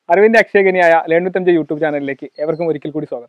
അറിവിന്റെ അക്ഷയകനിയായ ലേണുത്തഞ്ച് യൂട്യൂബ് ചാനലിലേക്ക് ഏവർക്കും ഒരിക്കൽ കൂടി സ്വാഗതം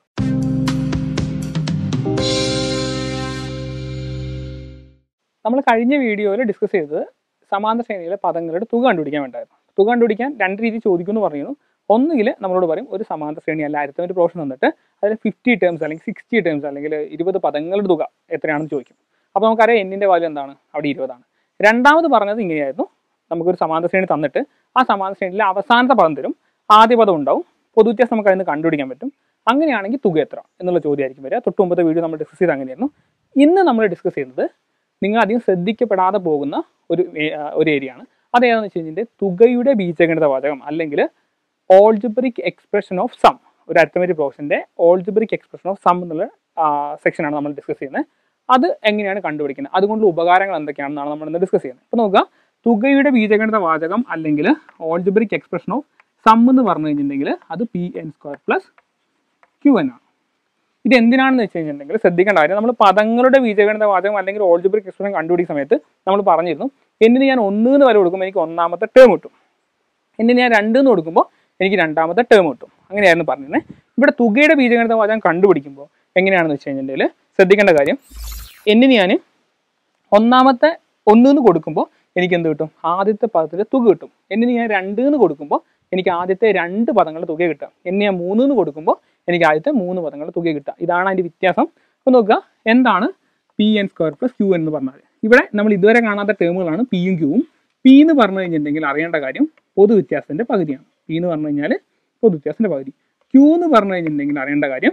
നമ്മൾ കഴിഞ്ഞ വീഡിയോയിൽ ഡിസ്കസ് ചെയ്തത് സമാന്തര ശ്രേണിയിലെ പദങ്ങളുടെ തുക കണ്ടുപിടിക്കാൻ വേണ്ടായിരുന്നു തുക കണ്ടുപിടിക്കാൻ രണ്ട് രീതി ചോദിക്കുമെന്ന് പറഞ്ഞു ഒന്നുകിൽ നമ്മളോട് പറയും ഒരു സമാന്തര ശ്രേണി അല്ല ആയിരത്തി ഒരു പ്രോഷൻ തന്നിട്ട് അതിൽ ഫിഫ്റ്റി ടേംസ് അല്ലെങ്കിൽ സിക്സ്റ്റി ടേംസ് അല്ലെങ്കിൽ ഇരുപത് പദങ്ങളുടെ തുക എത്രയാണെന്ന് ചോദിക്കും അപ്പോൾ നമുക്കറിയാം എന്നിൻ്റെ വാല്യൂ എന്താണ് അവിടെ ഇരുപതാണ് രണ്ടാമത് പറഞ്ഞത് ഇങ്ങനെയായിരുന്നു നമുക്കൊരു സമാന്തര ശ്രേണി തന്നിട്ട് ആ സമാന്തര ശ്രേണിയിലെ അവസാനത്തെ പദം തരും ആദ്യ പദം ഉണ്ടാവും പൊതുവ്യത്യാസം നമുക്ക് അതിന് കണ്ടുപിടിക്കാൻ പറ്റും അങ്ങനെയാണെങ്കിൽ തുക എത്ര എന്നുള്ള ചോദ്യമായിരിക്കും വരിക തൊട്ട് മുമ്പത്തെ വീഡിയോ നമ്മൾ ഡിസ്കസ് ചെയ്ത് അങ്ങനെയായിരുന്നു ഇന്ന് നമ്മൾ ഡിസ്കസ് ചെയ്യുന്നത് നിങ്ങൾ അധികം ശ്രദ്ധിക്കപ്പെടാതെ പോകുന്ന ഒരു ഏ- ആ, ഒരു ഏരിയ ആണ് അതേതാണെന്ന് വെച്ച് കഴിഞ്ഞാൽ തുകയുടെ ബീജഗണിത വാചകം അല്ലെങ്കിൽ ഓൾജിബ്രിക് എക്സ്പ്രഷൻ ഓഫ് സം ഒരു അരിത്തമെറ്റിക് പ്രോഷൻ്റെ ഓൾജിബ്രിക് എക്സ്പ്രഷൻ ഓഫ് സം എന്നുള്ള സെക്ഷനാണ് നമ്മൾ ഡിസ്കസ് ചെയ്യുന്നത് അത് എങ്ങനെയാണ് കണ്ടുപിടിക്കുന്നത് അതുകൊണ്ടുള്ള ഉപകാരങ്ങൾ എന്തൊക്കെയാണെന്നാണ് നമ്മൾ ഇന്ന് ഡിസ്കസ് ചെയ്യുന്നത് അപ്പോൾ നോക്കുക തുകയുടെ ബീജഗണിത വാചകം അല്ലെങ്കിൽ ഓൾജിബ്രിക് എക്സ്പ്രഷൻ ഓഫ് സം എന്ന് പറഞ്ഞു കഴിഞ്ഞിട്ടുണ്ടെങ്കിൽ അത് P N square plus Q N ആണ് ഇത് എന്തിനാണെന്ന് വെച്ച് കഴിഞ്ഞിട്ടുണ്ടെങ്കിൽ ശ്രദ്ധിക്കേണ്ട കാര്യം നമ്മൾ പദങ്ങളുടെ ബീജഗണിത വാചകം അല്ലെങ്കിൽ ഓൾജിബ്രിക് എക്സ്പ്രഷൻ കണ്ടുപിടിക്കുന്ന സമയത്ത് നമ്മൾ പറഞ്ഞിരുന്നു എന്നിന് ഞാൻ ഒന്ന് എന്ന് വരെ കൊടുക്കുമ്പോൾ എനിക്ക് ഒന്നാമത്തെ ടേം കിട്ടും എന്നിന് ഞാൻ രണ്ട് എന്ന് കൊടുക്കുമ്പോൾ എനിക്ക് രണ്ടാമത്തെ ടേം കിട്ടും അങ്ങനെയായിരുന്നു പറഞ്ഞിരുന്നത് ഇവിടെ തുകയുടെ ബീജഗണിത വാചകം കണ്ടുപിടിക്കുമ്പോൾ എങ്ങനെയാണെന്ന് വെച്ച് കഴിഞ്ഞിട്ടുണ്ടെങ്കിൽ ശ്രദ്ധിക്കേണ്ട കാര്യം എന്നിന് ഞാൻ ഒന്നാമത്തെ ഒന്ന് എന്ന് കൊടുക്കുമ്പോൾ എനിക്ക് എന്ത് കിട്ടും ആദ്യത്തെ പദത്തിൻ്റെ തുക കിട്ടും എന്നിന് ഞാൻ രണ്ട് എന്ന് കൊടുക്കുമ്പോൾ എനിക്ക് ആദ്യത്തെ രണ്ട് പദങ്ങളുടെ തുക കിട്ടുക എന്നെ ഞാൻ മൂന്ന് എന്ന് കൊടുക്കുമ്പോൾ എനിക്ക് ആദ്യത്തെ മൂന്ന് പദങ്ങളുടെ തുക കിട്ടുക ഇതാണ് അതിൻ്റെ വ്യത്യാസം അപ്പോൾ നോക്കുക എന്താണ് P N square plus Q എന്ന് പറഞ്ഞാൽ ഇവിടെ നമ്മൾ ഇതുവരെ കാണാത്ത ടേമുകളാണ് പിയും ക്യൂവും പി എന്ന് പറഞ്ഞു കഴിഞ്ഞിട്ടുണ്ടെങ്കിൽ അറിയേണ്ട കാര്യം പൊതു വ്യത്യാസത്തിൻ്റെ പകുതിയാണ് പി എന്ന് പറഞ്ഞു കഴിഞ്ഞാൽ പൊതു വ്യത്യാസത്തിൻ്റെ പകുതി ക്യൂ എന്ന് പറഞ്ഞു കഴിഞ്ഞിട്ടുണ്ടെങ്കിൽ അറിയേണ്ട കാര്യം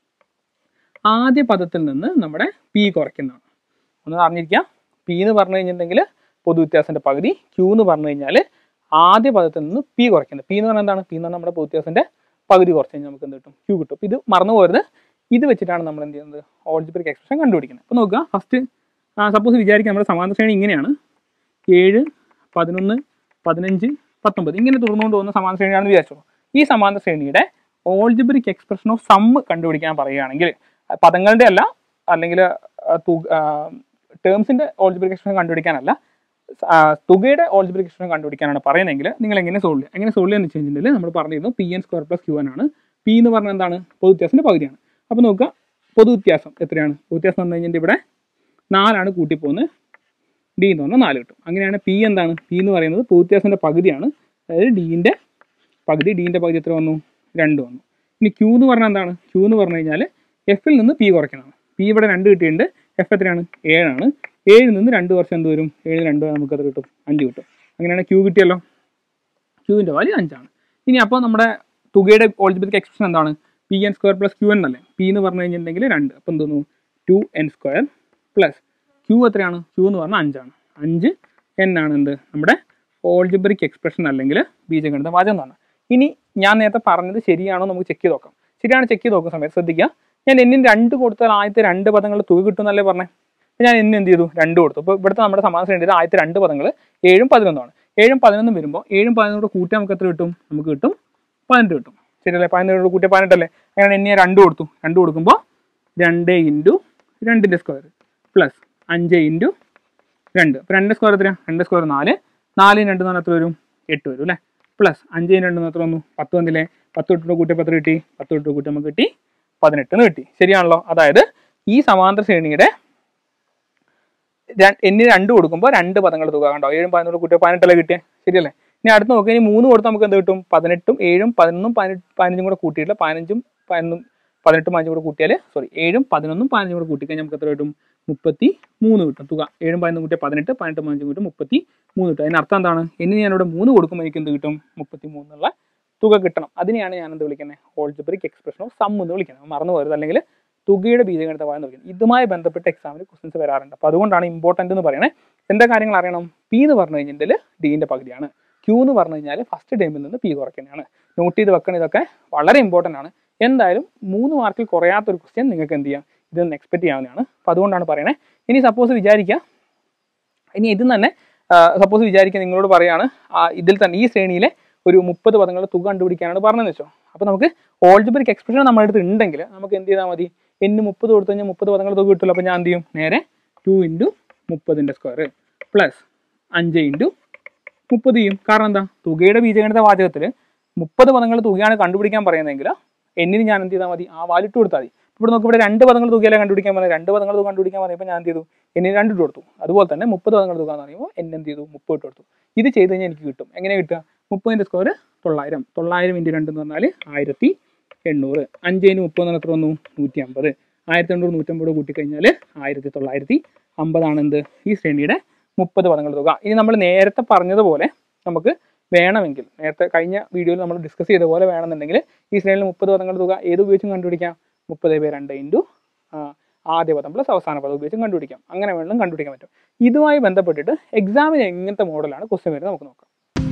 ആദ്യ പദത്തിൽ നിന്ന് നമ്മുടെ പി കുറയ്ക്കുന്നതാണ് ഒന്ന് അറിഞ്ഞിരിക്കുക പി എന്ന് പറഞ്ഞു കഴിഞ്ഞിട്ടുണ്ടെങ്കിൽ പൊതു വ്യത്യാസത്തിന്റെ പകുതി ക്യൂ എന്ന് പറഞ്ഞു കഴിഞ്ഞാൽ ആദ്യ പദത്തിൽ നിന്ന് പി കുറയ്ക്കുന്നത് പി എന്ന് പറഞ്ഞാൽ എന്താണ് പി എന്ന് പറഞ്ഞാൽ നമ്മുടെ പൊതു വ്യത്യാസത്തിന്റെ പകുതി കുറച്ച് കഴിഞ്ഞാൽ നമുക്ക് എന്ത് കിട്ടും ക്യൂ കിട്ടും അപ്പോൾ ഇത് മറന്നു പോരുത് ഇത് വെച്ചിട്ടാണ് നമ്മൾ എന്ത് ചെയ്യുന്നത് ഓൾജിബ്രിക് എക്സ്പ്രഷൻ കണ്ടുപിടിക്കുന്നത് അപ്പോൾ നോക്കുക ഫസ്റ്റ് സപ്പോസ് വിചാരിക്കുക നമ്മുടെ സമാന്തര ശ്രേണി ഇങ്ങനെയാണ് ഏഴ് പതിനൊന്ന് പതിനഞ്ച് പത്തൊമ്പത് ഇങ്ങനെ തുറന്നുകൊണ്ട് പോകുന്ന സമാന്തര ശ്രേണിയാണെന്ന് വിചാരിച്ചോളൂ ഈ സമാന്തര ശ്രേണിയുടെ ഓൾജിബ്രിക് എക്സ്പ്രഷൻ ഓഫ് സം കണ്ടുപിടിക്കാൻ പറയുകയാണെങ്കിൽ അഹ് പദങ്ങളുടെ അല്ല അല്ലെങ്കിൽ ടേംസിന്റെ ഓൾജിബ്രിക് എക്സ്പ്രഷൻ കണ്ടുപിടിക്കാനല്ല ആ, തുകയുടെ ഓൾജിബ്രിക് എക്സ്പ്രഷൻ കണ്ടുപിടിക്കാനാണ് പറയുന്നതെങ്കിൽ നിങ്ങൾ എങ്ങനെ സോൾവ് ചെയ്യുക എങ്ങനെ സോൾവ് ചെയ്യുന്ന വെച്ച് കഴിഞ്ഞിട്ടുണ്ടെങ്കിൽ നമ്മൾ പറഞ്ഞിരുന്നു P N square plus Q N ആണ് പി എന്ന് പറഞ്ഞാൽ എന്താണ് പൊതു വ്യത്യാസത്തിന്റെ പകുതിയാണ് അപ്പോൾ നോക്കുക പൊതു വ്യത്യാസം എത്രയാണ് പൊതു വ്യത്യാസം എന്ന് പറഞ്ഞു കഴിഞ്ഞാൽ ഇവിടെ നാലാണ് കൂട്ടിപ്പോകുന്നത് ഡി എന്ന് പറഞ്ഞാൽ നാല് കിട്ടും അങ്ങനെയാണ് പി എന്താണ് പി എന്ന് പറയുന്നത് പൊതു വ്യത്യാസത്തിന്റെ പകുതിയാണ് അതായത് ഡീൻ്റെ പകുതി ഡീൻ്റെ പകുതി എത്ര വന്നു രണ്ട് വന്നു ഇനി ക്യൂ എന്ന് പറഞ്ഞാൽ എന്താണ് ക്യൂ എന്ന് പറഞ്ഞു കഴിഞ്ഞാൽ എഫിൽ നിന്ന് പി കുറയ്ക്കുന്നതാണ് പി ഇവിടെ രണ്ട് കിട്ടിയിട്ടുണ്ട് എഫ് എത്രയാണ് ഏഴാണ് ഏഴിൽ നിന്ന് രണ്ട് വർഷം എന്ത് വരും ഏഴ് രണ്ട് നമുക്ക് അത് കിട്ടും അഞ്ച് കിട്ടും അങ്ങനെയാണ് ക്യൂ കിട്ടിയല്ലോ ക്യൂവിൻ്റെ വാല്യൂ അഞ്ചാണ് ഇനി അപ്പോൾ നമ്മുടെ തുകയുടെ ഓൾജിബ്രിക് എക്സ്പ്രഷൻ എന്താണ് P N square plus Q N അല്ലേ പി എന്ന് പറഞ്ഞു കഴിഞ്ഞിട്ടുണ്ടെങ്കിൽ രണ്ട് അപ്പോൾ എന്ത് തോന്നുന്നു two N square plus Q എത്രയാണ് ക്യൂ എന്ന് പറഞ്ഞാൽ അഞ്ചാണ് അഞ്ച് എൻ ആണ് എന്ത് നമ്മുടെ ഓൾജിബ്രിക് എക്സ്പ്രഷൻ അല്ലെങ്കിൽ ബീജഗണിത വാചകം എന്ന് പറഞ്ഞാൽ ഇനി ഞാൻ നേരത്തെ പറഞ്ഞത് ശരിയാണോ നമുക്ക് ചെക്ക് ചെയ്ത് നോക്കാം ശരിയാണ് ചെക്ക് ചെയ്ത് നോക്കുന്ന സമയത്ത് ശ്രദ്ധിക്കുക ഞാൻ എന്നിന് രണ്ട് കൊടുത്താൽ ആദ്യത്തെ രണ്ട് പദങ്ങളുടെ തുക കിട്ടുമെന്നല്ലേ പറഞ്ഞേ അപ്പോൾ ഞാൻ എന്നെ എന്ത് ചെയ്തു രണ്ട് കൊടുത്തു അപ്പോൾ ഇവിടുത്തെ നമ്മുടെ സമാധാനം ശ്രേണിയിൽ ആദ്യത്തെ രണ്ട് പദങ്ങൾ ഏഴും പതിനൊന്നുമാണ് ഏഴും പതിനൊന്നും വരുമ്പോൾ ഏഴും പതിനൊന്നും കൂട്ടി നമുക്ക് എത്ര കിട്ടും നമുക്ക് കിട്ടും പതിനെട്ട് കിട്ടും ശരിയല്ലേ പതിനെട്ട് കൂട്ടിയ പതിനെട്ടല്ലേ അങ്ങനെ എന്നെ ഞാൻ രണ്ട് കൊടുത്തു രണ്ട് കൊടുക്കുമ്പോൾ രണ്ട് ഇൻറ്റു രണ്ടിൻ്റെ സ്ക്വയർ പ്ലസ് അഞ്ച് ഇൻറ്റു രണ്ട് അപ്പോൾ രണ്ട് സ്ക്വയർ എത്രയാണ് രണ്ട് സ്ക്വയർ നാല് നാലിന് രണ്ട് നാല് എത്ര വരും എട്ട് വരും അല്ലേ പ്ലസ് അഞ്ചിന് രണ്ട് എത്ര വന്നു പത്ത് വന്നില്ലേ പത്ത് തൊട്ട് കൂട്ടിയ പത്ത് കിട്ടി പത്ത് തൊട്ട് കൂട്ടി നമുക്ക് കിട്ടി പതിനെട്ടെന്ന് കിട്ടി ശരിയാണല്ലോ അതായത് ഈ സമാന്തര ശ്രേണിയുടെ ര- എന്നിന് രണ്ട് കൊടുക്കുമ്പോൾ രണ്ട് പദങ്ങൾ തുക കണ്ടോ ഏഴും പതിനൊന്ന് കൂട്ടിയ പതിനെട്ടല്ലേ കിട്ടിയേ ശരിയല്ലേ ഇനി അടുത്ത് നോക്കുക ഇനി മൂന്ന് കൊടുത്താൽ നമുക്ക് എന്ത് കിട്ടും പതിനെട്ടും ഏഴും പതിനൊന്നും പതിനെട്ട് പതിനഞ്ചും കൂടെ കൂട്ടിയിട്ടില്ല പതിനഞ്ചും പതിനൊന്നും പതിനെട്ടും പതിനഞ്ചും കൂടെ കൂട്ടിയാൽ സോറി ഏഴും പതിനൊന്നും പതിനഞ്ചും കൂടെ കൂട്ടിക്കഴിഞ്ഞാൽ നമുക്ക് എത്ര കിട്ടും മുപ്പത്തി മൂന്ന് കിട്ടും തുക ഏഴും പതിനൊന്നും കൂട്ടിയ പതിനെട്ട് പതിനെട്ട് പതിനഞ്ചും കൂട്ടി മുപ്പത്തി മൂന്ന് കിട്ടും അതിന് അർത്ഥം എന്താണ് ഇനി ഞാനിവിടെ മൂന്ന് കൊടുക്കുമ്പോൾ എനിക്ക് എന്ത് കിട്ടും മുപ്പത്തി മൂന്നുള്ള തുക കിട്ടണം അതിനെയാണ് ഞാൻ എന്ത് വിളിക്കുന്നത് ഓൾജിബ്രിക് എക്സ്പ്രഷൻ ഓഫ് സം എന്ന് വിളിക്കുന്നത് മറന്നു പോകരുത് അല്ലെങ്കിൽ തുകയുടെ ബീജഗണിതമായി എന്ന് വിളിക്കുന്നത് ഇതുമായി ബന്ധപ്പെട്ട എക്സാമിന് ക്വസ്റ്റൻസ് വരാറുണ്ട് അപ്പോൾ അതുകൊണ്ടാണ് ഇമ്പോർട്ടൻ്റ് എന്ന് പറയുന്നത് എന്താ കാര്യങ്ങൾ അറിയണം പി എന്ന് പറഞ്ഞു കഴിഞ്ഞിട്ടുണ്ടെങ്കിൽ ഡീൻ്റെ പകുതിയാണ് ക്യൂ എന്ന് പറഞ്ഞു കഴിഞ്ഞാൽ ഫസ്റ്റ് ടൈമിൽ നിന്ന് പി കുറയ്ക്കുന്നതാണ് നോട്ട് ചെയ്ത് വെക്കണം ഇതൊക്കെ വളരെ ഇമ്പോർട്ടൻ്റ് ആണ് എന്തായാലും മൂന്ന് മാർക്കിൽ കുറയാത്തൊരു ക്വസ്റ്റ്യൻ നിങ്ങൾക്ക് എന്ത് ചെയ്യാം ഇതൊന്ന് എക്സ്പെക്ട് ചെയ്യാവുന്നതാണ് അപ്പോൾ അതുകൊണ്ടാണ് പറയുന്നത് ഇനി സപ്പോസ് വിചാരിക്കുക ഇനി ഇതിൽ തന്നെ സപ്പോസ് വിചാരിക്കുക നിങ്ങളോട് പറയാണ് ആ, ഇതിൽ തന്നെ ഈ ശ്രേണിയിലെ ഒരു മുപ്പത് പദങ്ങളുടെ തുക കണ്ടുപിടിക്കാനാണ് പറഞ്ഞതെന്ന് വെച്ചോ അപ്പോൾ നമുക്ക് ഓൾജിബ്രിക് എക്സ്പ്രഷൻ നമ്മുടെ അടുത്ത് ഉണ്ടെങ്കിൽ നമുക്ക് എന്ത് ചെയ്താൽ മതി എന്ന് മുപ്പത് കൊടുത്തു കഴിഞ്ഞാൽ മുപ്പത് പദങ്ങളുടെ തുക കിട്ടുമല്ലോ അപ്പോൾ ഞാൻ എന്ത് ചെയ്യും നേരെ ടു ഇൻറ്റു മുപ്പതിൻ്റെ സ്ക്വയർ പ്ലസ് അഞ്ച് ഇൻറ്റു മുപ്പത് ചെയ്യും കാരണം എന്താ തുകയുടെ ബീജഗണിത വാചകത്തിൽ മുപ്പത് പദങ്ങൾ തുകയാണ് കണ്ടുപിടിക്കാൻ പറയുന്നതെങ്കിൽ എന്നിന് ഞാൻ എന്ത് ചെയ്താൽ മതി ആ വാലിട്ട് കൊടുത്താൽ മതി ഇവിടെ നോക്കി ഇവിടെ രണ്ട് പദങ്ങൾ തുകയല്ലേ കണ്ടുപിടിക്കാൻ പറയുന്നത് രണ്ട് പദങ്ങൾ തുക കണ്ടുപിടിക്കാൻ പറയുമ്പോൾ ഞാൻ എന്ത് ചെയ്തു എന്നിന് രണ്ട് ഇട്ട് കൊടുത്തു അതുപോലെ തന്നെ മുപ്പത് പദങ്ങൾ തുക എന്ന് പറയുമ്പോൾ എന്നെ എന്ത് ചെയ്തു മുപ്പത് ഇട്ട് കൊടുത്തു ഇത് ചെയ്ത് കഴിഞ്ഞാൽ എനിക്ക് കിട്ടും എങ്ങനെ കിട്ടുക മുപ്പതിൻ്റെ സ്കോർ തൊള്ളായിരം തൊള്ളായിരം ഇൻറ്റു രണ്ട് എന്ന് പറഞ്ഞാൽ ആയിരത്തി എണ്ണൂറ് അഞ്ചിന് മുപ്പത് എത്ര വന്നു നൂറ്റി അമ്പത് ആയിരത്തി എണ്ണൂറ് നൂറ്റമ്പത് കൂട്ടിക്കഴിഞ്ഞാൽ ആയിരത്തി തൊള്ളായിരത്തി അമ്പതാണ് എന്ത് ഈ ശ്രേണിയുടെ മുപ്പത് പദങ്ങൾ തുക ഇനി നമ്മൾ നേരത്തെ പറഞ്ഞതുപോലെ നമുക്ക് വേണമെങ്കിൽ നേരത്തെ കഴിഞ്ഞ വീഡിയോയിൽ നമ്മൾ ഡിസ്കസ് ചെയ്ത പോലെ വേണമെന്നുണ്ടെങ്കിൽ ഈ ശ്രേണിയിൽ മുപ്പത് പദങ്ങൾ തുക ഏത് ഉപയോഗിച്ചും കണ്ടുപിടിക്കാം മുപ്പത് ബൈ രണ്ട് ഇൻറ്റു ആദ്യ പദം പ്ലസ് അവസാന പദം ഉപയോഗിച്ചും കണ്ടുപിടിക്കാം അങ്ങനെ വേണമെങ്കിലും കണ്ടുപിടിക്കാൻ പറ്റും ഇതുമായി ബന്ധപ്പെട്ടിട്ട് എക്സാമിന് എങ്ങനത്തെ മോഡലാണ് ക്വസ്റ്റ്യൻ വരുന്നത് നമുക്ക് നോക്കാം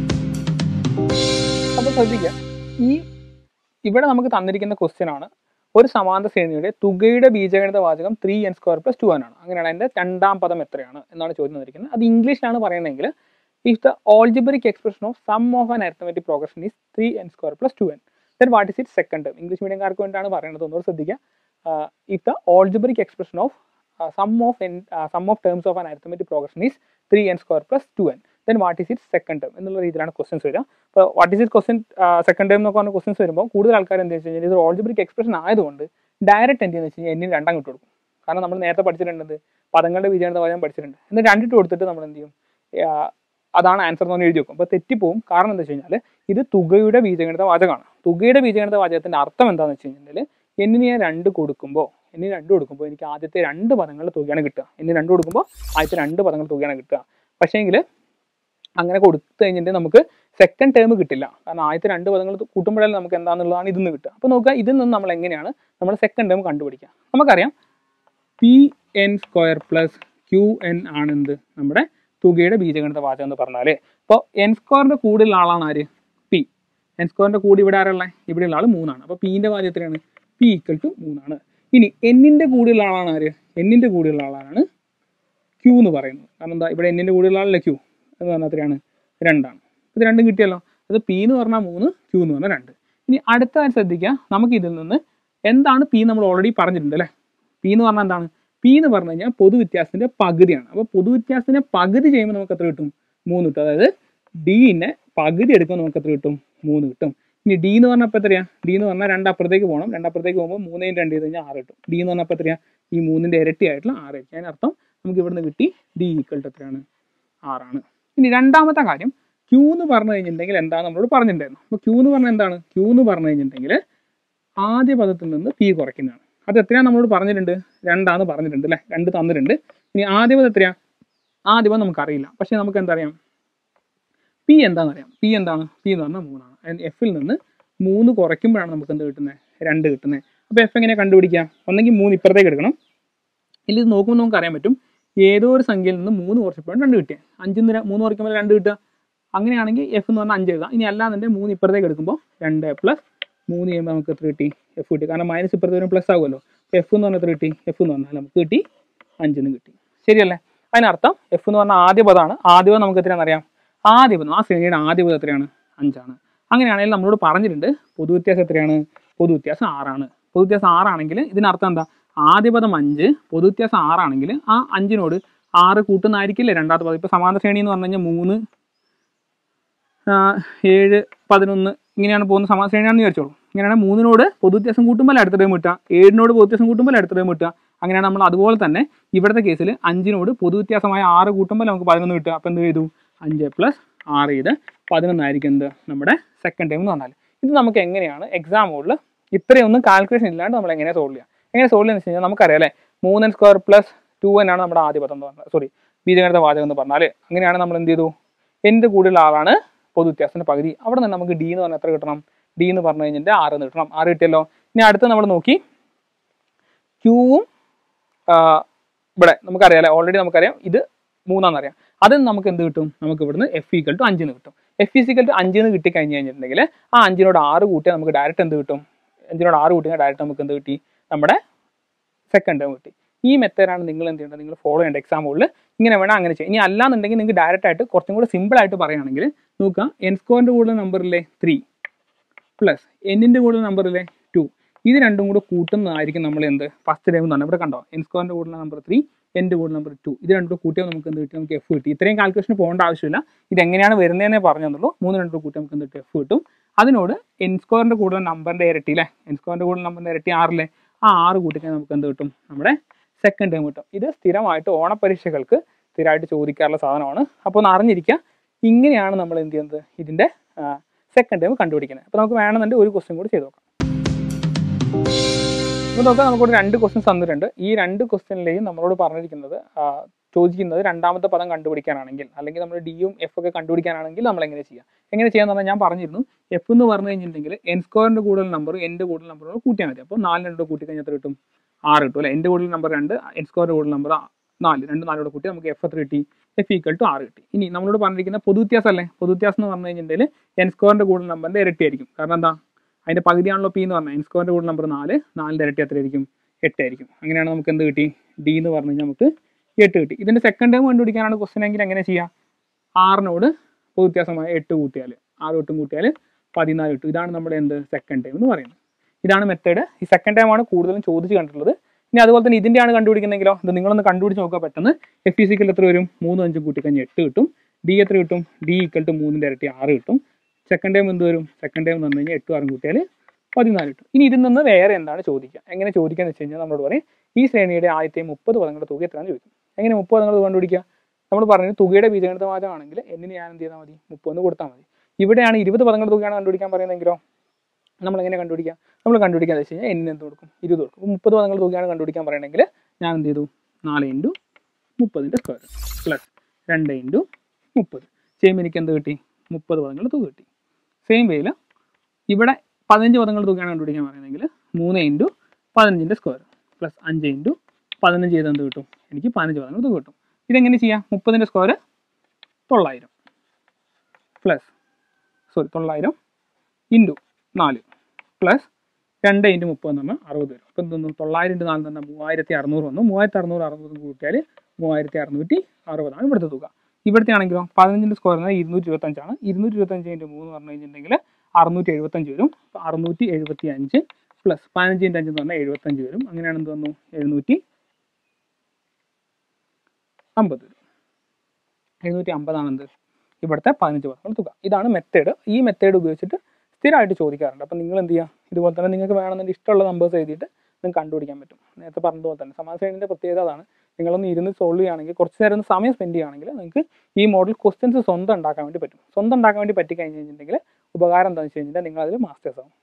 അപ്പോൾ ശ്രദ്ധിക്കുക ഈ ഇവിടെ നമുക്ക് തന്നിരിക്കുന്ന ക്വസ്റ്റ്യൻ ആണ് ഒരു സമാന്തര ശ്രേണിയുടെ തുകയുടെ ബീജഗണിത വാചകം three N square plus two ആണ് അങ്ങനെയാണ് അതിന്റെ രണ്ടാം പദം എത്രയാണ് എന്നാണ് ചോദ്യം തന്നിരിക്കുന്നത് അത് ഇംഗ്ലീഷിലാണ് പറയുന്നതെങ്കിൽ if the algebraic expression of sum of an arithmetic progression is three N square plus two N then what is it second English മീഡിയംകാർക്ക് വേണ്ടിയാണ് പറയുന്നത് ഒന്നുകൂടെ ശ്രദ്ധിക്കുക if the algebraic expression of sum of N sum of terms of an arithmetic progression is three N square plus two N then what is it second term എന്നുള്ള രീതിയിലാണ് questions വരിക അപ്പോൾ what is it question second term എന്നൊക്കെ പറഞ്ഞ questions വരുമ്പോൾ കൂടുതൽ ആൾക്കാർ എന്താ വെച്ച് കഴിഞ്ഞാൽ ഇത് ഓൾജിബറിക് എക്സ്പ്രഷൻ ആയതുകൊണ്ട് ഡയറക്റ്റ് എന്ത് ചെയ്യുന്നത് വെച്ച് കഴിഞ്ഞാൽ എന്നിന് രണ്ടാം കിട്ടും കൊടുക്കും കാരണം നമ്മൾ നേരത്തെ പഠിച്ചിട്ടുണ്ട് പദങ്ങളുടെ ബീജഗണിത വാചകം പഠിച്ചിട്ടുണ്ട് എന്നിട്ട് രണ്ടിട്ട് കൊടുത്തിട്ട് നമ്മൾ എന്ത് ചെയ്യും ആ, അതാണ് ആൻസർ എന്ന് പറഞ്ഞ് എഴുതി വെക്കും അപ്പോൾ തെറ്റിപ്പോവും കാരണം എന്താ വെച്ച് കഴിഞ്ഞാൽ ഇത് തുകയുടെ ബീജഗണിത വാചകമാണ് തുകയുടെ ബീജഗണിത വാചകത്തിന്റെ അർത്ഥം എന്താണെന്ന് വെച്ച് കഴിഞ്ഞാൽ എന്നിന് ഞാൻ രണ്ട് കൊടുക്കുമ്പോൾ എന്നിന് രണ്ട് കൊടുക്കുമ്പോൾ എനിക്ക് ആദ്യത്തെ രണ്ട് പദങ്ങളുടെ തുകയാണ് കിട്ടുക എന്നിന് രണ്ട് കൊടുക്കുമ്പോൾ ആദ്യത്തെ രണ്ട് പദങ്ങളുടെ തുകയാണ് കിട്ടുക പക്ഷേങ്കിൽ അങ്ങനെ കൊടുത്തു കഴിഞ്ഞിട്ട് നമുക്ക് സെക്കൻഡ് ടേം കിട്ടില്ല കാരണം ആദ്യത്തെ രണ്ട് പദങ്ങൾ കൂട്ടുമ്പോഴല്ലേ നമുക്ക് എന്താണെന്നുള്ളതാണ് ഇതിൽ നിന്ന് കിട്ടുക അപ്പോൾ നോക്കുക ഇതിൽ നിന്ന് നമ്മൾ എങ്ങനെയാണ് നമ്മൾ സെക്കൻഡ് ടേം കണ്ടുപിടിക്കുക നമുക്കറിയാം P N square plus Q N ആണെന്ത് നമ്മുടെ തുകയുടെ ബീജഗണിത വാചകം എന്ന് പറഞ്ഞാൽ ഇപ്പോൾ എൻ സ്ക്വയറിന്റെ കൂടുതലുള്ള ആളാണ് ആര് പി എൻ സ്ക്വയറിന്റെ കൂടി ഇവിടെ ആരുള്ള ഇവിടെയുള്ള ആൾ മൂന്നാണ് അപ്പോൾ പിന്റെ വാചകം എത്രയാണ് പി ഈക്വൽ ടു മൂന്നാണ് ഇനി എന്നിന്റെ കൂടിയുള്ള ആളാണ് ആര് എന്നിന്റെ കൂടിയുള്ള ആളാണ് ക്യൂ എന്ന് പറയുന്നത് കാരണം എന്താ ഇവിടെ എന്നിന്റെ കൂടെയുള്ള ആളല്ലേ ക്യൂ എന്ന് പറഞ്ഞാൽ എത്രയാണ് രണ്ടാണ് ഇത് രണ്ടും കിട്ടിയല്ലോ അത് പി എന്ന് പറഞ്ഞാൽ മൂന്ന് ക്യൂ എന്ന് പറഞ്ഞാൽ രണ്ട് ഇനി അടുത്തതായി ശ്രദ്ധിക്കുക നമുക്ക് ഇതിൽ നിന്ന് എന്താണ് പി നമ്മൾ ഓൾറെഡി പറഞ്ഞിട്ടുണ്ട് അല്ലേ പി എന്ന് പറഞ്ഞാൽ എന്താണ് പി എന്ന് പറഞ്ഞു കഴിഞ്ഞാൽ പൊതുവ്യത്യാസത്തിന്റെ പകുതിയാണ് അപ്പോൾ പൊതുവ്യത്യാസത്തിന്റെ പകുതി ചെയ്യുമ്പോൾ നമുക്ക് എത്ര കിട്ടും മൂന്ന് കിട്ടും അതായത് ഡീനെ പകുതി എടുക്കുമ്പോൾ നമുക്ക് എത്ര കിട്ടും മൂന്ന് കിട്ടും ഇനി ഡി എന്ന് പറഞ്ഞപ്പോൾ എത്രയാ ഡി എന്ന് പറഞ്ഞാൽ രണ്ടപ്പുറത്തേക്ക് പോകണം രണ്ടപ്പുറത്തേക്ക് പോകുമ്പോൾ മൂന്നേയും രണ്ട് ചെയ്ത് കഴിഞ്ഞാൽ ആറ് കിട്ടും ഡി എന്ന് പറഞ്ഞപ്പോൾ എത്രയാ ഈ മൂന്നിന്റെ ഇരട്ടി ആയിട്ടുള്ള ആറ് ആയിരിക്കും അതിനർത്ഥം നമുക്ക് ഇവിടുന്ന് കിട്ടി ഡി ഈക്വൽ ടു എത്രയാണ് ആറാണ് ഇനി രണ്ടാമത്തെ കാര്യം ക്യൂ എന്ന് പറഞ്ഞു കഴിഞ്ഞിട്ടുണ്ടെങ്കിൽ എന്താണ് നമ്മളോട് പറഞ്ഞിട്ടുണ്ടായിരുന്നു അപ്പോൾ ക്യൂ എന്ന് പറഞ്ഞാൽ എന്താണ് ക്യൂ എന്ന് പറഞ്ഞു കഴിഞ്ഞിട്ടുണ്ടെങ്കിൽ ആദ്യ പദത്തിൽ നിന്ന് പി കുറയ്ക്കുന്നതാണ് അത് എത്രയാണ് നമ്മളോട് പറഞ്ഞിട്ടുണ്ട് രണ്ടാന്ന് പറഞ്ഞിട്ടുണ്ട് അല്ലേ രണ്ട് തന്നിട്ടുണ്ട് ഇനി ആദ്യ പദം എത്രയാ ആദ്യ പദം നമുക്കറിയില്ല പക്ഷെ നമുക്ക് എന്താ അറിയാം പി എന്താണെന്നറിയാം പി എന്താണ് പി എന്ന് പറഞ്ഞാൽ മൂന്നാണ് എഫിൽ നിന്ന് മൂന്ന് കുറയ്ക്കുമ്പോഴാണ് നമുക്ക് എന്ത് കിട്ടുന്നത് രണ്ട് കിട്ടുന്നത് അപ്പോൾ എഫ് എങ്ങനെ കണ്ടുപിടിക്കാം ഒന്നെങ്കിൽ മൂന്ന് ഇപ്പുറത്തേക്ക് എടുക്കണം ഇല്ല ഇത് നോക്കുമ്പോൾ നമുക്ക് അറിയാൻ പറ്റും ഏതോ ഒരു സംഖ്യയിൽ നിന്ന് മൂന്ന് കുറച്ചപ്പോഴാണ് രണ്ട് കിട്ടിയത് അഞ്ചിൽ നിന്ന് മൂന്ന് കുറയ്ക്കുമ്പോൾ രണ്ട് കിട്ടുക അങ്ങനെയാണെങ്കിൽ എഫ് എന്ന് പറഞ്ഞാൽ അഞ്ച് എഴുതാം ഇനി അല്ലാന്നുണ്ടെങ്കിൽ മൂന്ന് ഇപ്പുറത്തേക്ക് എടുക്കുമ്പോൾ രണ്ട് പ്ലസ് മൂന്ന് ചെയ്യുമ്പോൾ നമുക്ക് എത്ര കിട്ടി എഫ് കിട്ടി കാരണം മൈനസ് ഇപ്പുറത്തെ വരും പ്ലസ് ആകുമല്ലോ അപ്പോൾ എഫ് എന്ന് പറഞ്ഞാൽ എത്ര കിട്ടി എഫ് എന്ന് പറഞ്ഞാൽ നമുക്ക് കിട്ടി അഞ്ചിന് കിട്ടി ശരിയല്ലേ അതിനർത്ഥം എഫ് എന്ന് പറഞ്ഞാൽ ആദ്യ പദമാണ് ആദ്യ പദം നമുക്ക് എത്രയാണെന്ന് അറിയാം ആദ്യ പദം ആ ശ്രേണിയുടെ ആദ്യ പദം എത്രയാണ് അഞ്ചാണ് അങ്ങനെയാണെങ്കിൽ നമ്മളോട് പറഞ്ഞിട്ടുണ്ട് പൊതുവ്യത്യാസം എത്രയാണ് പൊതുവ്യത്യാസം ആറാണ് പൊതുവ്യത്യാസം ആറാണെങ്കിൽ ഇതിനർത്ഥം എന്താ ആദ്യ പദം അഞ്ച് പൊതുവ്യത്യാസം ആറാണെങ്കിൽ ആ അഞ്ചിനോട് ആറ് കൂട്ടുന്നതായിരിക്കില്ലേ രണ്ടാമത്തെ പദം ഇപ്പോൾ സമാന്തര ശ്രേണി എന്ന് പറഞ്ഞു കഴിഞ്ഞാൽ മൂന്ന് ആ, ഏഴ് പതിനൊന്ന് ഇങ്ങനെയാണ് പോകുന്ന സമാന ശ്രേണിയാണെന്ന് വിചാരിച്ചോളൂ ഇങ്ങനെയാണ് മൂന്നിനോട് പൊതുവ്യത്യാസം കൂട്ടുമ്പോൾ അടുത്ത ടൈം കിട്ടുക ഏഴിനോട് പൊതുവ്യത്യാസം കൂട്ടുമ്പോൾ അടുത്ത ടൈം കിട്ടുക അങ്ങനെയാണ് നമ്മൾ അതുപോലെ തന്നെ ഇവിടുത്തെ കേസിൽ അഞ്ചിനോട് പൊതുവ്യത്യാസമായ ആറ് കൂട്ടുമ്പോൾ നമുക്ക് പതിനൊന്ന് കിട്ടുക അപ്പോൾ എന്ത് ചെയ്തു അഞ്ച് പ്ലസ് ആറ് ചെയ്ത് പതിനൊന്നായിരിക്കും എന്ത് നമ്മുടെ സെക്കൻഡ് ടൈം എന്ന് പറഞ്ഞാൽ ഇത് നമുക്ക് എങ്ങനെയാണ് എക്സാം ബോർഡിൽ ഇത്രയൊന്നും കാൽക്കുലേഷൻ ഇല്ലാണ്ട് നമ്മൾ എങ്ങനെ സോൾവ് ചെയ്യാം എങ്ങനെ സോൾവ് ചെയ്യുന്നത് വെച്ച് കഴിഞ്ഞാൽ നമുക്കറിയാം അല്ലേ മൂന്ന് സ്ക്വയർ പ്ലസ് ടു എൻ ആണ് നമ്മുടെ ആദ്യ പദം എന്ന് പറഞ്ഞാൽ സോറി ബീജഗണിത വാചകം എന്ന് പറഞ്ഞാൽ അങ്ങനെയാണ് നമ്മൾ എന്ത് ചെയ്തു എന്ത് കൂടുതലുള്ള ആളാണ് പൊതുവ്യത്യാസത്തിന്റെ പകുതി അവിടെ നിന്ന് നമുക്ക് ഡി എന്ന് പറഞ്ഞാൽ എത്ര കിട്ടണം ഡി എന്ന് പറഞ്ഞു കഴിഞ്ഞിട്ട് ആറ് എന്ന് കിട്ടണം ആറ് കിട്ടിയല്ലോ ഇനി അടുത്ത് നമ്മൾ നോക്കി ക്യൂവും ഇവിടെ നമുക്കറിയാം ഓൾറെഡി നമുക്കറിയാം ഇത് മൂന്നാണെന്നറിയാം അതിൽ നിന്ന് നമുക്ക് എന്ത് കിട്ടും നമുക്ക് ഇവിടുന്ന് എഫ് ഈക്വൽ ടു അഞ്ചിന് കിട്ടും എഫ് ഈസിക്കൽ ടു അഞ്ചിന് കിട്ടി കഴിഞ്ഞ് കഴിഞ്ഞിട്ടുണ്ടെങ്കിൽ ആ അഞ്ചിനോട് ആറ് കൂട്ടിയാൽ നമുക്ക് ഡയറക്റ്റ് എന്ത് കിട്ടും അഞ്ചിനോട് ആറ് കൂട്ടിയാൽ ഡയറക്റ്റ് നമുക്ക് എന്ത് കിട്ടി നമ്മുടെ സെക്കൻഡ് ടേം കിട്ടി ഈ മെത്തേഡാണ് നിങ്ങൾ എന്ത് ചെയ്യേണ്ടത് നിങ്ങൾ ഫോളോ ചെയ്യേണ്ട എക്സാം ബോർഡിൽ ഇങ്ങനെ വേണം അങ്ങനെ ചെയ്യാം ഇനി അല്ലാന്നുണ്ടെങ്കിൽ നിങ്ങൾക്ക് ഡയറക്റ്റ് ആയിട്ട് കുറച്ചും കൂടെ സിമ്പിൾ ആയിട്ട് പറയുകയാണെങ്കിൽ നോക്കുക എൻ സ്കോറിന്റെ കൂടുതൽ നമ്പറിലെ ത്രീ പ്ലസ് എന്നിന്റെ കൂടുതൽ നമ്പറിലെ ടു ഇത് രണ്ടും കൂടെ കൂട്ടുന്നതായിരിക്കും നമ്മൾ എന്ത് ഫസ്റ്റ് ടൈം എന്ന് പറഞ്ഞാൽ ഇവിടെ കണ്ടോ എൻ സ്കോറിന്റെ കൂടുതൽ നമ്പർ ത്രീ എൻ്റെ കൂടെ നമ്പർ ടു ഇത് രണ്ടും കൂട്ടിയാൽ നമുക്ക് എന്ത് കിട്ടി നമുക്ക് എഫ് കിട്ടി ഇത്രയും കാൽക്കുലേഷൻ പോകേണ്ട ആവശ്യമില്ല ഇത് എങ്ങനെയാണ് വരുന്നതെന്നേ പറഞ്ഞു തന്നുള്ളൂ മൂന്ന് രണ്ടും കൂട്ടി നമുക്ക് എന്ത് കിട്ടും എഫ് കിട്ടും അതിനോട് എൻ സ്ക്വയറിൻ്റെ കൂടുതൽ നമ്പറിൻ്റെ ഇരട്ടി അല്ലേ എൻ സ്ക്വയറിൻ്റെ കൂടുതൽ നമ്പറിൻ്റെ ഇരട്ടി ആറില്ലേ ആ ആറ് കൂട്ടിക്കാൻ നമുക്ക് എന്ത് കിട്ടും നമ്മുടെ സെക്കൻഡ് ടേം കിട്ടും ഇത് സ്ഥിരമായിട്ട് ഓണപരീക്ഷകൾക്ക് സ്ഥിരമായിട്ട് ചോദിക്കാറുള്ള സാധനമാണ് അപ്പോൾ ഒന്ന് അറിഞ്ഞിരിക്കുക ഇങ്ങനെയാണ് നമ്മൾ എന്ത് ചെയ്യുന്നത് ഇതിൻ്റെ സെക്കൻഡ് ടൈം കണ്ടുപിടിക്കുന്നത് അപ്പോൾ നമുക്ക് വേണമെന്നുണ്ടെങ്കിൽ ഒരു ക്വസ്റ്റ്യൻ കൂടി ചെയ്ത് നോക്കാം ഇപ്പോൾ നോക്കാം നമുക്കിവിടെ രണ്ട് ക്വസ്റ്റ്യൻസ് തന്നിട്ടുണ്ട് ഈ രണ്ട് ക്വസ്റ്റ്യനിലെയും നമ്മളോട് പറഞ്ഞിരിക്കുന്നത് ആ, ചോദിക്കുന്നത് രണ്ടാമത്തെ പദം കണ്ടുപിടിക്കാനാണെങ്കിൽ അല്ലെങ്കിൽ നമ്മൾ ഡിയും എഫ് ഒക്കെ കണ്ടുപിടിക്കാനാണെങ്കിൽ നമ്മൾ എങ്ങനെ ചെയ്യാം എങ്ങനെ ചെയ്യാന്ന് പറഞ്ഞാൽ ഞാൻ പറഞ്ഞിരുന്നു എഫ് എന്ന് പറഞ്ഞു കഴിഞ്ഞിട്ടുണ്ടെങ്കിൽ എൻ സ്ക്വയറിന്റെ കൂടുതൽ നമ്പർ എൻ്റെ കൂടുതൽ നമ്പറോട് കൂട്ടിയാൽ മതി അപ്പോൾ നാല് രണ്ടോ കൂട്ടി കഴിഞ്ഞാൽ എത്ര കിട്ടും ആറ് കിട്ടും അല്ലേ എൻ്റെ കൂടുതൽ നമ്പർ രണ്ട് എൻ സ്ക്വയറിന്റെ കൂടുതൽ നമ്പർ നാല് രണ്ട് നാലോട് കൂട്ടി നമുക്ക് എഫ് എത്ര കിട്ടി എഫ് ഈക്വൽ ടു ആറ് കിട്ടി ഇനി നമ്മളോട് പറഞ്ഞിരിക്കുന്ന പൊതുവ്യത്യാസം അല്ലേ പൊതുവ്യത്യാസം എന്ന് പറഞ്ഞു കഴിഞ്ഞിട്ടുണ്ടെങ്കിൽ എൻ സ്ക്വയറിന്റെ കൂടുതൽ നമ്പറിന്റെ ഇരട്ടി ആയിരിക്കും കാരണം എന്താ അതിന്റെ പകുതിയാണല്ലോ പി എന്ന് പറഞ്ഞാൽ എൻ സ്ക്വയറിന്റെ കൂടുതൽ നമ്പർ നാല് നാലിന്റെ ഇരട്ടി എത്രയായിരിക്കും എട്ടായിരിക്കും അങ്ങനെയാണ് നമുക്ക് എന്ത് കിട്ടി ഡി എന്ന് പറഞ്ഞു കഴിഞ്ഞാൽ നമുക്ക് എട്ട് കിട്ടി ഇതിന്റെ സെക്കൻഡ് ടേം കണ്ടുപിടിക്കാനാണ് ക്വസ്റ്റൻ എങ്കിൽ എങ്ങനെ ചെയ്യാം ആറിനോട് പൊതുവ്യത്യാസമായ എട്ട് കൂട്ടിയാൽ ആറ് എട്ടും കൂട്ടിയാൽ പതിനാല് കിട്ടും ഇതാണ് നമ്മുടെ എന്ത് സെക്കൻഡ് ടൈം എന്ന് പറയുന്നത് ഇതാണ് മെത്തേഡ് ഈ സെക്കൻഡ് ടൈം ആണ് കൂടുതലും ചോദിച്ച് കണ്ടിട്ടുള്ളത് ഇനി അതുപോലെ തന്നെ ഇതിന്റെയാണ് കണ്ടുപിടിക്കുന്നെങ്കിലോ ഇത് നിങ്ങളൊന്ന് കണ്ടുപിടിച്ച് നോക്കാൻ പെട്ടെന്ന് എഫ് ടി സിക്കൽ എത്ര വരും മൂന്ന് അഞ്ചും കൂട്ടിക്കഴിഞ്ഞാൽ എട്ട് കിട്ടും ഡി എത്ര കിട്ടും ഡി ഈക്വൽ ടു മൂന്നിന്റെ ഇരട്ടി ആറ് കിട്ടും സെക്കൻഡ് ടൈം എന്ത് വരും സെക്കൻഡ് ടൈം എന്ന് പറഞ്ഞു കഴിഞ്ഞാൽ എട്ടും ആറും കൂട്ടിയാൽ പതിനാല് കിട്ടും ഇനി ഇതിൽ നിന്ന് വേറെ എന്താണ് ചോദിക്കുക എങ്ങനെ ചോദിക്കുക എന്ന് വെച്ച് കഴിഞ്ഞാൽ നമ്മളോട് പറയും ഈ ശ്രേണിയുടെ ആദ്യത്തെ മുപ്പത് പദങ്ങളുടെ തുക എത്രയാണെന്ന് ചോദിക്കും എങ്ങനെ മുപ്പത് പദങ്ങൾ കണ്ടുപിടിക്കുക നമ്മൾ പറഞ്ഞു തുകയുടെ ബീജഗണിത വാചകമാണെങ്കിൽ എന്നിന് ഞാൻ എന്ത് ചെയ്താൽ മതി മുപ്പത് കൊടുത്താൽ മതി ഇവിടെയാണ് ഇരുപത് പദങ്ങളുടെ തുകയാണ് കണ്ടുപിടിക്കാൻ പറയുന്നതെങ്കിലോ നമ്മൾ എങ്ങനെ കണ്ടുപിടിക്കുക നമ്മൾ കണ്ടുപിടിക്കാൻ വെച്ച് കഴിഞ്ഞാൽ എന്നിന് എന്ത് കൊടുക്കും ഇരുപത് കൊടുക്കും അപ്പോൾ മുപ്പത് പദങ്ങളുടെ തുകയാണ് കണ്ടുപിടിക്കാൻ പറയണമെങ്കിൽ ഞാൻ എന്ത് ചെയ്തു നാല് ഇൻറ്റു മുപ്പതിൻ്റെ സ്ക്വയർ പ്ലസ് രണ്ട് ഇൻറ്റു മുപ്പത് സെയിം എനിക്ക് എന്ത് കിട്ടി മുപ്പത് പദങ്ങളുടെ തുക കിട്ടി സെയിം വേയിൽ ഇവിടെ പതിനഞ്ച് പദങ്ങളുടെ തുകയാണ് കണ്ടുപിടിക്കാൻ പറയുന്നതെങ്കിൽ മൂന്ന് ഇൻറ്റു പതിനഞ്ചിൻ്റെ സ്ക്വയർ പ്ലസ് അഞ്ച് ഇൻറ്റു പതിനഞ്ച് ചെയ്ത് എന്ത് കിട്ടും എനിക്ക് പതിനഞ്ച് പദങ്ങൾ തുക കിട്ടും ഇതെങ്ങനെ ചെയ്യാം മുപ്പതിൻ്റെ സ്ക്വയർ തൊള്ളായിരം പ്ലസ് സോറി തൊള്ളായിരം ഇൻറ്റു നാല് പ്ലസ് രണ്ട് ഇൻറ്റു മുപ്പത് എന്ന് പറഞ്ഞാൽ അറുപത് വരും അപ്പം എന്തൊന്നു തൊള്ളായിരം ഇൻറ്റു നാല് എന്ന് പറഞ്ഞാൽ മൂവായിരത്തി അറുന്നൂറ് വന്നു മൂവായിരത്തി അറുന്നൂറ് അറുന്നൂറ് കൂട്ടിയാൽ മൂവായിരത്തി അറുന്നൂറ്റി അറുപതാണ് ഇവിടുത്തെ തുക ഇവിടുത്തെ ആണെങ്കിലോ പതിനഞ്ചിൻ്റെ സ്ക്വയർ എന്നാൽ ഇരുന്നൂറ്റി ഇരുപത്തഞ്ചാണ് ഇരുന്നൂറ്റി ഇരുപത്തഞ്ച് ഇൻറ്റു മൂന്ന് പറഞ്ഞു കഴിഞ്ഞിട്ടുണ്ടെങ്കിൽ അറുന്നൂറ്റി എഴുപത്തഞ്ച് വരും അപ്പോൾ അറുന്നൂറ്റി എഴുപത്തി അഞ്ച് പ്ലസ് പതിനഞ്ച് ഇൻറ്റു അഞ്ച് എന്ന് പറഞ്ഞാൽ എഴുപത്തഞ്ച് വരും അങ്ങനെയാണ് എന്ത് വന്നു എഴുന്നൂറ്റി അമ്പത് വരും എഴുന്നൂറ്റി അമ്പതാണ് എന്ത് ഇവിടുത്തെ പതിനഞ്ച് പദങ്ങൾ തുക ഇതാണ് മെത്തേഡ് ഈ മെത്തേഡ് ഉപയോഗിച്ചിട്ട് സ്ഥിരമായിട്ട് ചോദിക്കാറുണ്ട് അപ്പം നിങ്ങൾ എന്ത് ചെയ്യുക ഇതുപോലെ തന്നെ നിങ്ങൾക്ക് വേണമെന്നുണ്ടെങ്കിൽ ഇഷ്ടമുള്ള നമ്പേഴ്സ് എഴുതിയിട്ട് നിങ്ങൾക്ക് കണ്ടുപിടിക്കാൻ പറ്റും നേരത്തെ പറഞ്ഞതുപോലെ തന്നെ സമാജ ശ്രേണിൻ്റെ പ്രത്യേകത അതാണ് നിങ്ങളൊന്ന് ഇരുന്ന് സോൾവ് ചെയ്യുകയാണെങ്കിൽ കുറച്ച് നേരം ഒന്ന് സമയം സ്പെൻഡ് ചെയ്യുകയാണെങ്കിൽ നിങ്ങൾക്ക് ഈ മോഡൽ ക്വസ്റ്റ്യൻസ് സ്വന്തം ഉണ്ടാക്കാൻ വേണ്ടി പറ്റും സ്വന്തം ഉണ്ടാക്കാൻ വേണ്ടി പറ്റി കഴിഞ്ഞ് കഴിഞ്ഞിട്ടുണ്ടെങ്കിൽ ഉപകാരം എന്താണെന്ന് വെച്ച് കഴിഞ്ഞാൽ നിങ്ങൾ അതിൽ മാസ്റ്റേഴ്സ് ആവും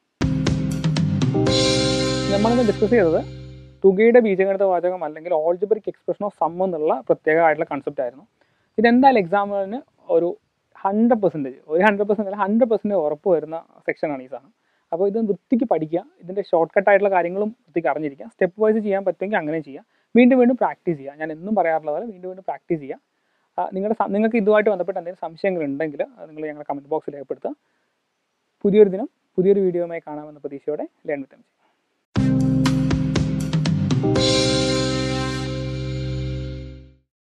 നമ്മളിന്ന് ഡിസ്കസ് ചെയ്തത് തുകയുടെ ബീജഗണിത വാചകം അല്ലെങ്കിൽ ഓൾജിബറിക് എക്സ്പ്രഷൻ ഓഫ് സം എന്നുള്ള പ്രത്യേകമായിട്ടുള്ള കൺസെപ്റ്റ് ആയിരുന്നു ഇതെന്തായാലും എക്സാമിന് ഒരു ഹൺഡ്രഡ് പെർസെൻറ്റേജ് ഒരു ഹൺഡ്രഡ് പെർസെൻറ്റ് അല്ല ഹൺഡ്രഡ് പെർസെൻറ്റേജ് ഉറപ്പ് വരുന്ന സെക്ഷനാണ് ഈ സാധനം അപ്പോൾ ഇത് വൃത്തിക്ക് പഠിക്കുക ഇതിൻ്റെ ഷോർട്ട് കട്ട് ആയിട്ടുള്ള കാര്യങ്ങളും വൃത്തിക്ക് അറിഞ്ഞിരിക്കുക സ്റ്റെപ്പ് വൈസ് ചെയ്യാൻ പറ്റുമെങ്കിൽ അങ്ങനെ ചെയ്യാം വീണ്ടും വീണ്ടും പ്രാക്ടീസ് ചെയ്യുക ഞാൻ എന്നും പറയാറുള്ള പോലെ വീണ്ടും വീണ്ടും പ്രാക്ടീസ് ചെയ്യുക ആ, നിങ്ങളുടെ സം- നിങ്ങൾക്ക് ഇതുമായിട്ട് ബന്ധപ്പെട്ട് എന്തെങ്കിലും സംശയങ്ങൾ ഉണ്ടെങ്കിൽ അത് നിങ്ങൾ ഞങ്ങളുടെ കമൻറ്റ് ബോക്സിൽ രേഖപ്പെടുത്തുക പുതിയൊരു ദിനം പുതിയൊരു വീഡിയോയുമായി കാണാമെന്ന പ്രതീക്ഷയോടെ ലേൺ വിത്ത് എം